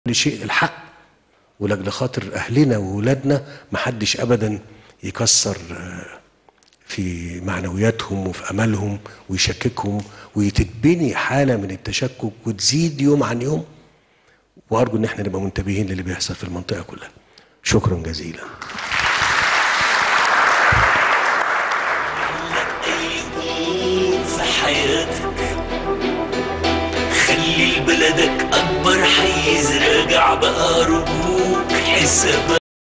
لشيء الحق ولاجل خاطر اهلنا وولادنا محدش ابدا يكسر آه، في معنوياتهم وفي املهم ويشككهم وتتبني حاله من التشكك وتزيد يوم عن يوم وارجو ان احنا نبقى منتبهين للي بيحصل في المنطقه كلها شكرا جزيلا أيقون في حياتك خلي لبلدك أكبر حيز راجع بقى رجوك حسابات